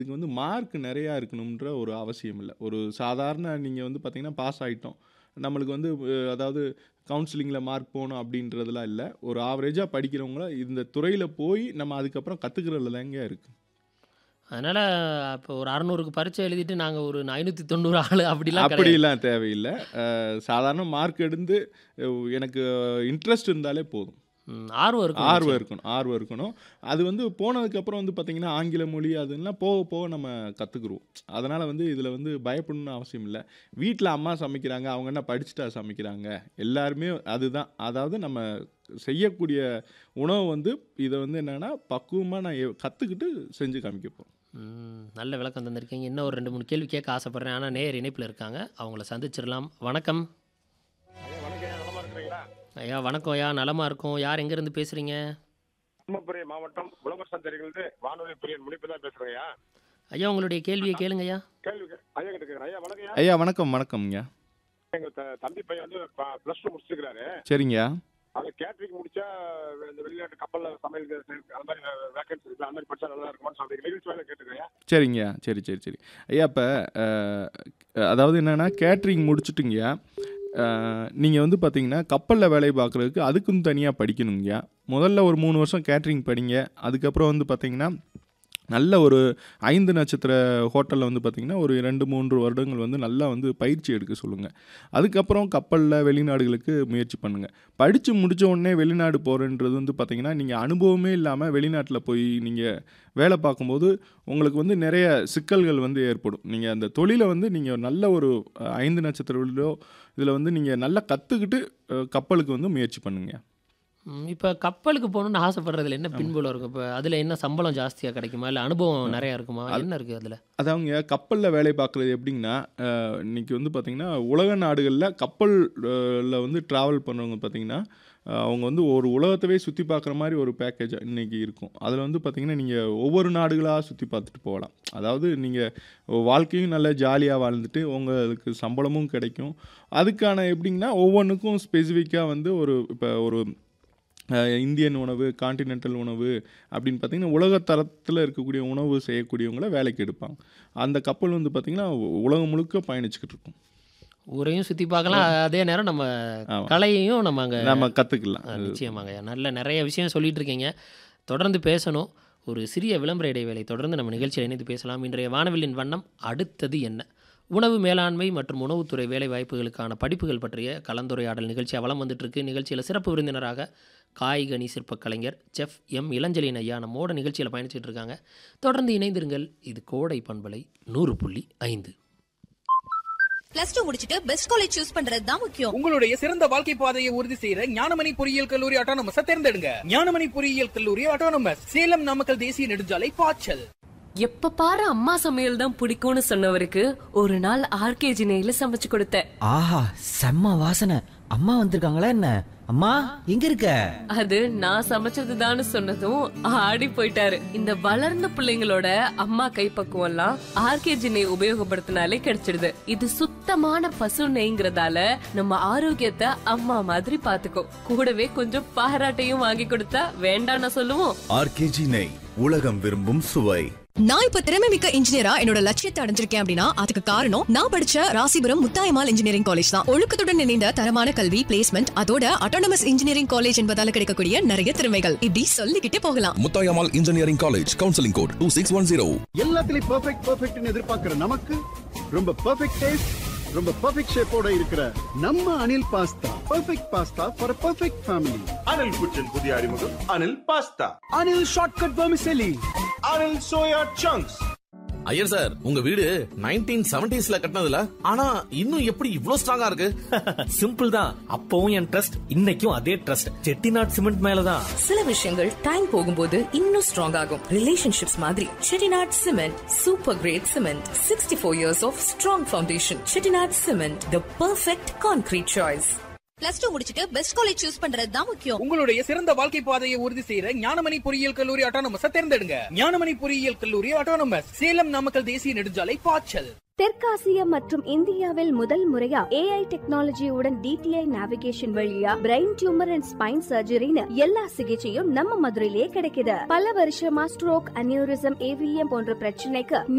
இதுக்கு வந்து மார்க் நெறையா இருக்கணும்ன்ற ஒரு அவசியம் இல்ல. ஒரு சாதாரண நீங்க வந்து பார்த்தீங்கன்னா, பாஸ் ஆயிட்டோம். நம்மளுக்கு வந்து அ அதாவது கவுன்சிலிங்ல மார்க் போணும் அப்படின்றதெல்லாம் இல்ல. ஒரு ஆவரேஜா படிக்கிறவங்கள இந்த துறையில போய் நம்ம அதுக்கப்புறம் கத்துக்கிறதுல தாங்க இருக்கு. அதனால அப்போ ஒரு 600க்கு பரீட்சை எழுதிட்டு நாங்க ஒரு 590 ஆளு அப்படிலாம் கிடையாது. அப்படிலாம் தேவையில்ல. அ சாதாரண மார்க் எடுந்து அ எனக்கு இன்ட்ரெஸ்ட் இருந்தாலே போதும். ம். ஆர்வம் இருக்கணும் ஆர்வம் நிச்சயம். இருக்கணும் ஆர்வம் இருக்கணும். அது வந்து போனதுக்கப்புறம் வந்து பார்த்தீங்கன்னா, ஆங்கில மொழி அதெல்லாம் போக போக நம்ம கத்துக்குருவோம். அதனால வந்து இதில வந்து பயப்படணும்னு அவசியம் இல்ல. வீட்ல அம்மா சமைக்கிறாங்க. அவங்க என்ன படிச்சுட்டா சமைக்கிறாங்க? எல்லாருமே அதுதான். அதாவது நம்ம செய்யக்கூடிய உணவு வந்து இத வந்து என்னன்னா, பக்குவமா நான் எ கத்துக்கிட்டு செஞ்சு காமிக்க போறோம். ம். நல்ல விளக்கம் தந்திருக்கீங்க. இன்னும் ஒரு 2, 3 கேள்வி கேட்க ஆசைப்படுறேன். ஆனா நேயர் இணைப்பில இருக்காங்க. அவங்கள சந்திச்சிரலாம். வணக்கம். ஐயா வணக்கம்யா. நலமா இருக்கிறீங்களா? ஐயா வணக்கம் ஐயா. நலமா இருக்கோம். யார் எங்கேருந்து பேசுறீங்க? தர்மபுரி மாவட்டம் உழவர் சந்தையிலிருந்து வானொலி பிரியன் முனிப்பு தான் பேசுறேங்கய்யா. ஐயா உங்களுடைய கேள்விய கேளுங்க ஐயா. கேள்வி கே ஐயா கிட்ட கேட்குறேன். ஐயா வணக்கம்யா. ஐயா வணக்கம் வணக்கம்ங்க. எங்க த தம்பி பையன் வந்து ப ப்ளஸ் டூ முடிச்சிருக்காரு. சரிங்கய்யா. அது கேட்டரிங் முடிச்சா இந்த வெளிநாட்டு கப்பல்ல சமையல் செய்றது அந்த மாதிரி வேகன்சி இருக்குல்ல, அந்த மாதிரி படிச்சா நல்லா இருக்குமான்னு சொல்லி நிகழ்ச்சி வேலை கேட்டுருக்கேன். சரிங்கய்யா. சரி, சரி, சரி. ஐயா இப்ப அ அதாவது என்னன்னா, கேட்டரிங் முடிச்சுட்டுங்கய்யா, அ நீங்க வந்து பார்த்தீங்கன்னா, கப்பல்ல வேலை பார்க்குறதுக்கு அதுக்குன்னு தனியா படிக்கணுங்கய்யா. முதல்ல ஒரு 3 வருஷம் கேட்டரிங் படிங்க. அதுக்கப்புறம் வந்து பார்த்தீங்கன்னா, நல்ல ஒரு 5 நட்சத்திர ஹோட்டல்ல வந்து பார்த்தீங்கன்னா, ஒரு 2, 3 வருடங்கள் வந்து நல்லா வந்து பயிற்சி எடுக்க சொல்லுங்க. அதுக்கப்புறம் கப்பல்ல வெளிநாடுகளுக்கு முயற்சி பண்ணுங்க. படிச்சு முடிச்ச உடனே வெளிநாடு போறேன்றது வந்து பார்த்தீங்கன்னா, நீங்க அனுபவமே இல்லாம வெளிநாட்ல போய் நீங்க வேலை பார்க்கும்போது, உங்களுக்கு வந்து நெறைய சிக்கல்கள் வந்து ஏற்படும். நீங்க அந்த தொழில வந்து நீங்க நல்ல ஒரு 5 நட்சத்திரத்திலோ இதில வந்து நீங்க நல்லா கத்துக்கிட்டு அ கப்பலுக்கு வந்து முயற்சி பண்ணுங்க. ம். இப்ப கப்பலுக்கு போணும்னு ஆசைப்படுறதுல என்ன ஆமா. பின்புலம் இருக்கும்? இப்ப அதில என்ன சம்பளம் ஜாஸ்தியா கிடைக்குமா? இல்ல அனுபவம் அ நெறையா இருக்குமா? அது என்ன இருக்கு அதில? அதாவதுங்க கப்பல்ல வேலை பார்க்குறது எப்படிங்கன்னா, அ இன்னைக்கு வந்து பார்த்தீங்கன்னா, உலக நாடுகள்ல கப்பல் அ ல வந்து டிராவல் பண்ணுறவங்க பார்த்தீங்கன்னா, அ அவங்க வந்து ஒரு உலகத்தவே சுத்தி பார்க்குற மாரி ஒரு பேக்கேஜ் இன்னைக்கு இருக்கும். அதில வந்து பார்த்தீங்கன்னா, நீங்க ஒவ்வொரு நாடுகளா சுத்தி பார்த்துட்டு போகலாம். அதாவது நீங்க வாழ்க்கையும் நல்லா ஜாலியா வாழ்ந்துட்டு, உங்களுக்கு சம்பளமும் கிடைக்கும். அதுக்கான எப்படிங்கன்னா, ஒவ்வொன்னுக்கும் ஸ்பெசிஃபிக்கா வந்து ஒரு இப்ப ஒரு அ இந்தியன் உணவு, கான்டினென்டல் உணவு அப்படின்னு பார்த்தீங்கன்னா, உலக தரத்தில இருக்கக்கூடிய உணவு செய்யக்கூடியவங்கள வேலைக்கு எடுப்பாங்க. அந்த கப்பல் வந்து பார்த்தீங்கன்னா, உலகம் முழுக்க பயணிச்சுக்கிட்டு இருக்கும். ஊரையும் சுத்தி பார்க்கலாம். அதே நேரம் நம்ம ஆமா. கலையையும் நம்ம அங்க நம்ம கத்துக்கலாம். அ அது நிச்சயமாங்கய்யா. நல்ல நெறைய விஷயம் சொல்லிட்டு இருக்கீங்க. தொடர்ந்து பேசணும். ஒரு சிறிய விளம்பர இடைவேளை தொடர்ந்து நம்ம நிகழ்ச்சியில இணைந்து பேசலாம். இன்றைய வானவில்லின் வண்ணம் அடுத்தது என்ன? உணவு மேலாண்மை மற்றும் உணவுத்துறை வேலைவாய்ப்புகளுக்கான படிப்புகள் பற்றிய கலந்துரையாடல் நிகழ்ச்சியா வலம் வந்துட்டு இருக்கு. நிகழ்ச்சியில சிறப்பு விருந்தினராக காய்கனி சிற்பக் கலைஞர் செஃப் எம். இளஞ்செழியன் ஐயா நம்மோட நிகழ்ச்சியில பயணிச்சுட்டு இருக்காங்க. தொடர்ந்து இணைந்திருங்கள். இது கோடை பண்பலை 100.5. பிளஸ் டூ முடிச்சிட்டு பெஸ்ட் காலேஜ் சூஸ் பண்றது தான் முக்கியம் உங்களுடைய சிறந்த வாழ்க்கை பாதையை உறுதி செய்யற ஞானமணி பொறியியல் கல்லூரி ஆட்டோனமஸ் தேர்ந்தெடுங்க ஞானமணி பொறியியல் கல்லூரி ஆட்டோனமஸ் சேலம் நாமக்கல் தேசிய நெடுஞ்சாலை பாய்ச்சல் எப்ப பாரு அம்மா சமையல் தான் பிடிக்கும்னு சொன்னவருக்கு ஒரு நாள் ஆர்கேஜி நெய்ல சமைச்சு கொடுத்தேன் ஆஹா செம்ம வாசனை அம்மா வந்திருக்காங்களா என்ன அம்மா எங்க இருக்க அது நான் சமைச்சதுதான்னு சொன்னதும் ஆடி போயிட்டாரு இந்த வளர்ந்த பிள்ளைங்களோட அம்மா கைப்பக்குவம் எல்லாம் ஆர்கேஜி நெய் உபயோகப்படுத்தினாலே கிடைச்சிடுது இது சுத்தமான பசு நெய்ங்கிறதால நம்ம ஆரோக்கியத்தை அம்மா மாதிரி பாத்துக்கோ கூடவே கொஞ்சம் பாராட்டையும் வாங்கி கொடுத்தா வேண்டாம்னு சொல்லுவோம் ஆர்கேஜி நெய் உலகம் விரும்பும் சுவை நான் இப்ப திறமை மிக்க இன்ஜினியரா என்னோட லட்சியத்தை அடைஞ்சிருக்கேன் அப்படின்னா அதுக்கு காரணம் நான் படிச்ச ராசிபுரம் முத்தாயமால் இன்ஜினியரிங் காலேஜ் தான் ஒழுக்கத்துடன் இணைந்த தரமான கல்வி பிளேஸ்மெண்ட் அதோட அட்டானமஸ் இன்ஜினியரிங் காலேஜ் என்பதால கிடைக்கக்கூடிய நிறைய திறமைகள் இப்படி சொல்லிக்கிட்டே போகலாம் Muthayammal engineering college counselling code two six one zero எல்லாத்துலயும் பெர்ஃபெக்ட் பெர்ஃபெக்ட்னு எதிர்பார்க்கிற நமக்கு ரொம்ப பெர்ஃபெக்ட் டேஸ்ட் ரொம்ப பெர்ஃபெக்ட் ஷேப்போட இருக்கிற நம்ம Anil pasta perfect pasta for perfect family Anil kitchen புதிய அறிமுகம் Anil pasta. Anil shortcut vermicelli Anil soya chunks. Iyer sir உங்க வீடு நைன்டீன் செவன்டிஸ்ல கட்டினதுல ஆனா இன்னும் எப்படி இவ்ளோ ஸ்ட்ராங்கா இருக்கு சிம்பிள் தான் அப்பவும் என் ட்ரஸ்ட் இன்னைக்கும் அதே ட்ரஸ்ட் செட்டிநாட் சிமெண்ட் மேலதான் சில விஷயங்கள் டைம் போகும்போது இன்னும் ஸ்ட்ராங் ஆகும் ரிலேஷன்ஷிப்ஸ் மாதிரி Chettinad cement super great cement sixty four years of strong foundation Chettinad cement the perfect concrete choice plus two முடிச்சிட்டு பெஸ்ட் காலேஜ் சூஸ் பண்றது தான் முக்கியம் உங்களுடைய சிறந்த வாழ்க்கை பாதையை உறுதி செய்யற ஞானமணி பொறியியல் கல்லூரி ஆட்டோனமஸ் தேர்ந்தெடுங்க ஞானமணி பொறியியல் கல்லூரி ஆட்டோனமஸ் சேலம் நாமக்கல் தேசிய நெடுஞ்சாலை பாய்ச்சல் தெற்காசிய மற்றும் இந்தியாவில் முதல் முறையா ஏஐ டெக்னாலஜியுடன் டிடிஐ நேவிகேஷன் வழியா பிரெயின் டியூமர் அண்ட் ஸ்பைன் சர்ஜரின்னு எல்லா சிகிச்சையும் நம்ம மதுரையிலே கிடைக்குது பல வருஷமா ஸ்ட்ரோக் அனியூரிசம் ஏவிஎம் போன்ற பிரச்சனைக்கு